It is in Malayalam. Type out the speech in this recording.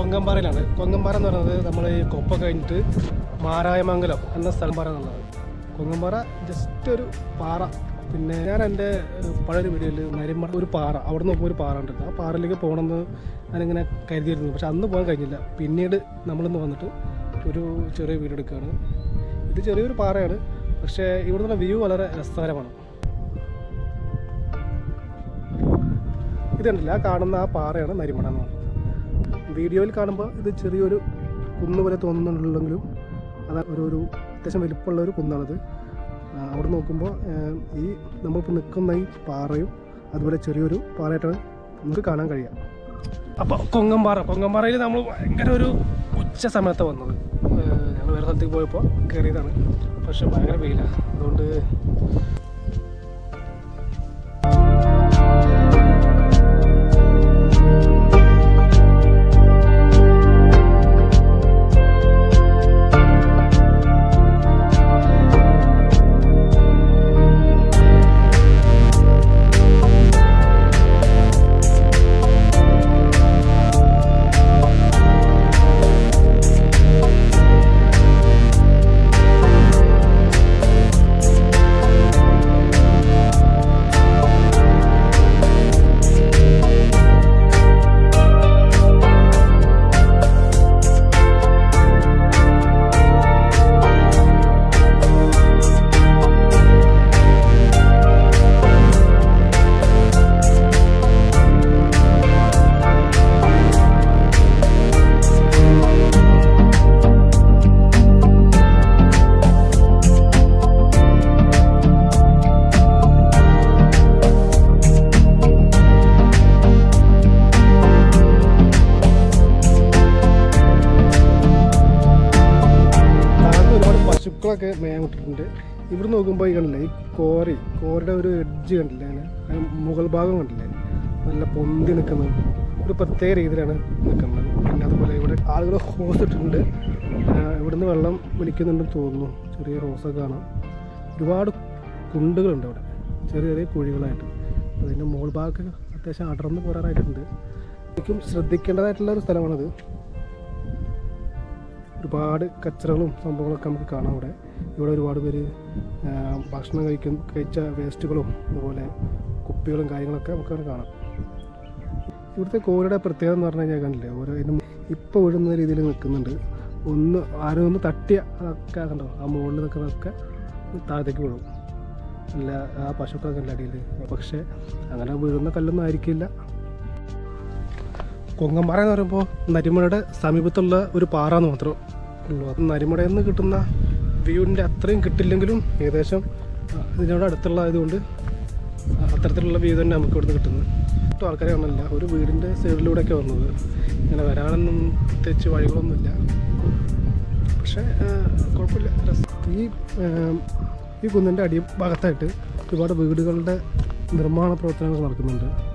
കൊങ്കമ്പാറയിലാണ് കൊങ്കമ്പാറ എന്ന് പറയുന്നത് നമ്മൾ ഈ കൊപ്പ കഴിഞ്ഞിട്ട് മാരായമംഗലം എന്ന സ്ഥലം പാറ എന്നുള്ളത് കൊങ്കമ്പാറ ജസ്റ്റ് ഒരു പാറ പിന്നെ ഞാൻ എൻ്റെ ഏഹ്, പഴയൊരു വീഡിയോയിൽ നരിമട ഒരു പാറ അവിടെ നോക്കുമ്പോൾ ഒരു പാറ ഉണ്ട് ആ പാറയിലേക്ക് പോകണമെന്ന് ഞാനിങ്ങനെ കരുതിയിരുന്നു പക്ഷെ അന്ന് പോകാൻ കഴിഞ്ഞില്ല പിന്നീട് നമ്മളിന്ന് വന്നിട്ട് ഒരു ചെറിയ വീഡിയോ എടുക്കുകയാണ് ഇത് ചെറിയൊരു പാറയാണ് പക്ഷേ ഇവിടെ നിന്നുള്ള വ്യൂ വളരെ രസകരമാണ് ഇതുണ്ടല്ല ആ കാണുന്ന ആ പാറയാണ് നരിമട എന്ന് പറയുന്നത് വീഡിയോയിൽ കാണുമ്പോൾ ഇത് ചെറിയൊരു കുന്ന് പോലെ തോന്നുന്നുണ്ടെങ്കിലും അത് ഒരു ഒരു അത്യാവശ്യം വലിപ്പമുള്ള ഒരു കുന്നാണത് ആ, അവിടെ നോക്കുമ്പോൾ ഏഹ്, ഈ നമ്മളിപ്പോൾ നിൽക്കുന്ന ഈ പാറയും അതുപോലെ ചെറിയൊരു പാറയായിട്ടാണ് നമുക്ക് കാണാൻ കഴിയുക അപ്പോൾ കൊങ്ങമ്പാറ കൊങ്ങമ്പാറയിൽ നമ്മൾ ഭയങ്കര ഒരു ഉച്ച സമയത്ത് വന്നത് ഏഹ്, ഞങ്ങൾ വേറെ സ്ഥലത്തേക്ക് പോയപ്പോൾ കയറിയതാണ് പക്ഷെ ഭയങ്കര വെയിലാണ് അതുകൊണ്ട് താഴത്ത് ഒരുപാട് പശുക്കളൊക്കെ മേയാൻ വിട്ടിട്ടുണ്ട് ഇവിടെ നോക്കുമ്പോൾ ഈ കണ്ടില്ലേ ഈ കോറി കോറിയുടെ ഒരു എഡ്ജ് കണ്ടില്ലേ അങ്ങനെ അതിന് മുകൾ ഭാഗം കണ്ടില്ലേ നല്ല പൊന്തി നിൽക്കുന്നത് ഒരു പ്രത്യേക രീതിയിലാണ് നിൽക്കുന്നത് പിന്നെ അതുപോലെ ഇവിടെ ആളുകൾ ഹോസ് ഇട്ടിട്ടുണ്ട് ആ, ഇവിടുന്ന് വെള്ളം വലിക്കുന്നുണ്ടെന്ന് തോന്നുന്നു ചെറിയ ഹോസൊക്കെ കാണാം ഒരുപാട് കുണ്ടുകളുണ്ട് അവിടെ ചെറിയ ചെറിയ കുഴികളായിട്ട് അതിൻ്റെ മുകൾ ഭാഗമൊക്കെ അത്യാവശ്യം അടർന്ന് പോരാറായിട്ടുണ്ട് ശരിക്കും ശ്രദ്ധിക്കേണ്ടതായിട്ടുള്ള ഒരു സ്ഥലമാണത് ഒരുപാട് കച്ചറകളും സംഭവങ്ങളൊക്കെ നമുക്ക് കാണാം ഇവിടെ ഇവിടെ ഒരുപാട് പേര് ആ, ഭക്ഷണം കഴിക്കും കഴിച്ച വേസ്റ്റുകളും അതുപോലെ കുപ്പികളും കാര്യങ്ങളൊക്കെ നമുക്ക് അവിടെ കാണാം ഇവിടുത്തെ കോഴിയുടെ പ്രത്യേകത എന്ന് പറഞ്ഞു കഴിഞ്ഞാൽ കണ്ടില്ലേ ഓരോ ഇതിനും ഇപ്പോൾ ഒഴുന്ന രീതിയിൽ നിൽക്കുന്നുണ്ട് ഒന്ന് ആരും ഒന്ന് തട്ടിയ അതൊക്കെ കണ്ടോ ആ മുകളിൽ നിൽക്കുന്നതൊക്കെ താഴത്തേക്ക് വീഴും അല്ല ആ പശുക്കളൊക്കെ അല്ല അടിയിൽ പക്ഷേ അങ്ങനെ വീഴുന്ന കല്ലൊന്നും ആയിരിക്കില്ല കൊങ്ങമ്പാറ എന്ന് പറയുമ്പോൾ നരിമലയുടെ സമീപത്തുള്ള ഒരു പാറ എന്ന് മാത്രമേ ഉള്ളൂ അത് നരിമലയിൽ നിന്ന് കിട്ടുന്ന വ്യൂവിൻ്റെ അത്രയും കിട്ടില്ലെങ്കിലും ഏകദേശം ആ, ഇതിനോട് അടുത്തുള്ള ആയതുകൊണ്ട് ആ, അത്തരത്തിലുള്ള വ്യൂ തന്നെ നമുക്ക് ഇവിടുന്ന് കിട്ടുന്നത് ഒട്ടും ആൾക്കാരെ കാണുന്നില്ല ഒരു വീടിൻ്റെ സൈഡിലൂടെയൊക്കെ വന്നത് ഇങ്ങനെ വരാനൊന്നും പ്രത്യേകിച്ച് വഴികളൊന്നുമില്ല പക്ഷേ ആ, കുഴപ്പമില്ല രസം ഈ ആ, ഈ കുന്നിൻ്റെ അടി ഭാഗത്തായിട്ട് ഒരുപാട് വീടുകളുടെ നിർമ്മാണ പ്രവർത്തനങ്ങൾ നടക്കുന്നുണ്ട്